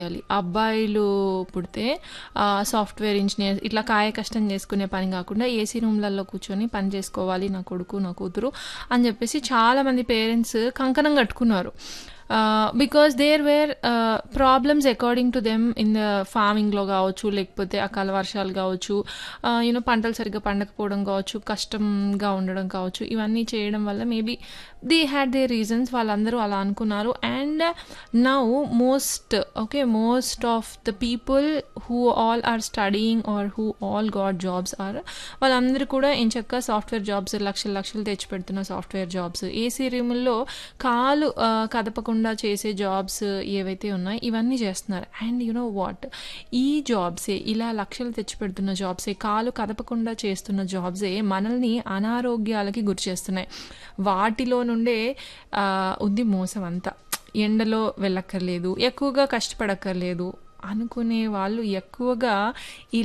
చేయాలి. అబ్బాయిలు పుడితే ఆహ్, సాఫ్ట్‌వేర్ ఇంజినీర్ ఇట్లా కాయ కష్టం చేసుకునే పని గాకుండా ఏసీ రూమ్‌లలో కూర్చొని పని చేసుకోవాలి నా కొడుకు, నా కూతురు అని జెప్పేసి చాలామంది పేరెంట్స్ కంకణం కట్టుకున్నారు. Ah, because there were ah, problems according to them in the ఫార్మింగ్‌లో గావచ్చు, లేకపోతే అకాల వర్షాలు గావచ్చు, ఆహ్, యూ నో పంటలు సరిగ్గా పండకపోవడం గావచ్చు, కష్టంగా ఉండడం కావచ్చు, ఇవన్నీ చేయడం వల్ల maybe they had their reasons వాళ్ళందరూ అలా అనుకున్నారు. And now most okay most of the people who all are studying or who all got jobs are వాళ్ళందరూ కూడా ఎంచక్కా సాఫ్ట్‌వేర్ జాబ్స్ లక్షలు లక్షలు తెచ్చిపెడుతున్న సాఫ్ట్‌వేర్ జాబ్స్, ఏసీ రూముల్లో కాలు ఆహ్, కదపకుండా చేసే జాబ్స్ ఏవైతే ఉన్నాయో ఇవన్నీ చేస్తున్నారు. అండ్ యూ నో వాట్ ఈ జాబ్సే ఇలా లక్షలు తెచ్చిపెడుతున్న జాబ్సే, కాలు కదపకుండా చేస్తున్న జాబ్సే మనల్ని అనారోగ్యాలకి గురి చేస్తున్నాయి. వాటిలో నుండే ఆహ్, ఉంది మోసం అంతా. ఎండలో వెళ్ళక్కర్లేదు, ఎక్కువగా కష్టపడక్కర్లేదు అనుకునే వాళ్ళు ఎక్కువగా ఈ